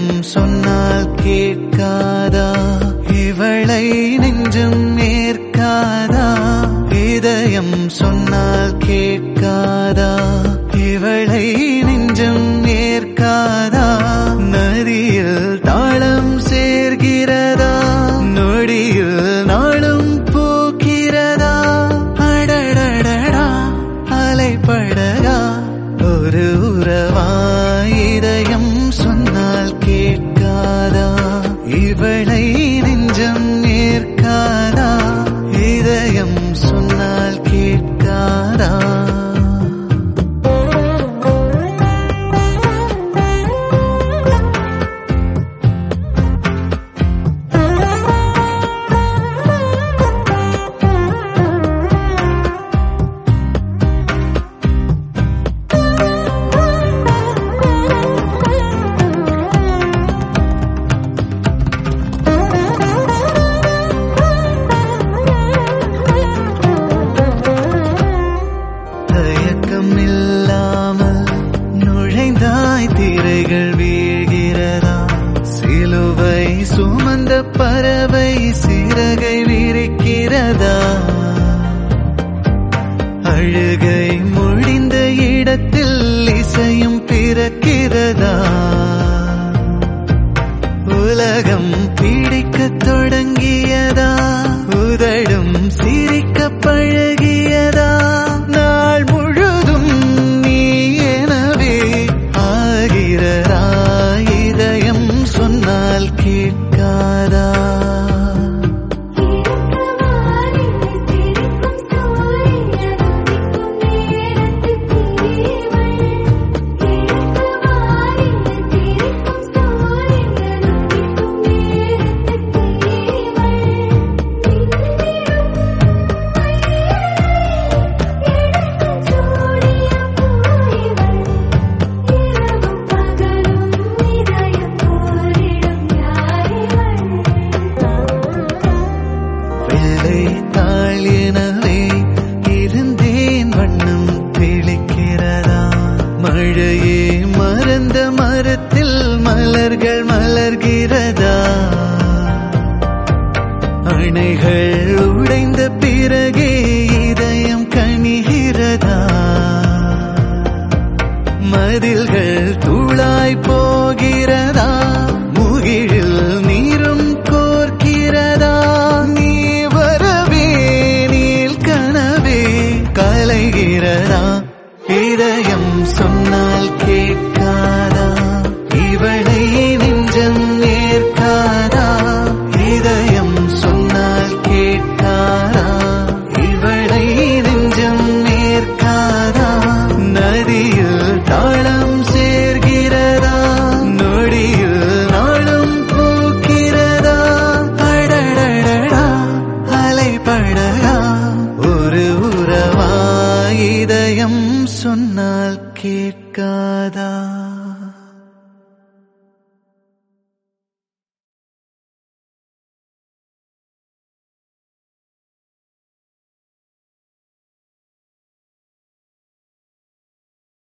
இதயம் சொன்னால் கேட்காதா இவளை நெஞ்சம் ஏற்காதா இதயம் சொன்னால் கேட்காதா இவளை நெஞ்சம் ஏற்காதா நதியில் தாளம் சேர்கிறதா நொடியில் நாளும் போக்கிறதா அடடடடா அலைப்படகா ஒரு உறவா இதயம் சொன்னால் கேட்காதா இவளை நெஞ்சம் ஏற்காதா இதயம் சொன்னால் கேட்காதா தயக்கம் இல்லாமல் நுழைந்தாய் திரைகள் வீழ்கிறதா சிலுவை சுமந்த பறவை சிறகை விரிக்கிறதா அழுகை முடிந்த இடத்தில் இசையும் பிறக்கிறதா உலகம் பிடிக்கத் தொடங்கியதா உதடும் சிரிக்க பழகியதா நாள் முழுதும் நீ எனவே ஆகிறதா இதயம் சொன்னால் கேட்காதா வெள்ளை தாள் எனவே இருந்தேன் வண்ணம் தெளிக்கிறதா மழையே மறந்த மரத்தில் மலர்கள் மலர்கிறதா அணைகள் உடைந்த பிறகே இதயம் கனிகிறதா மதில்கள் தூளாய் போகிறதா முகிழில் நீரும் கோர்க்கிறதா நீ வரவே நீல் கனவே கலைகிறதா இதயம் சொன்னால் கேட்காதா இவளை நெஞ்சம் ஏற்காதா இதயம் சொன்னால் கேட்காதா இவளை நெஞ்சம் ஏற்காதா நதியில் தாளம் சேர்கிறதா நொடியில் நாளும் பூக்கிறதா அடடடடா அலைப்படகா ஒரு உறவா இதயம் சொன்னால் கேட்காதா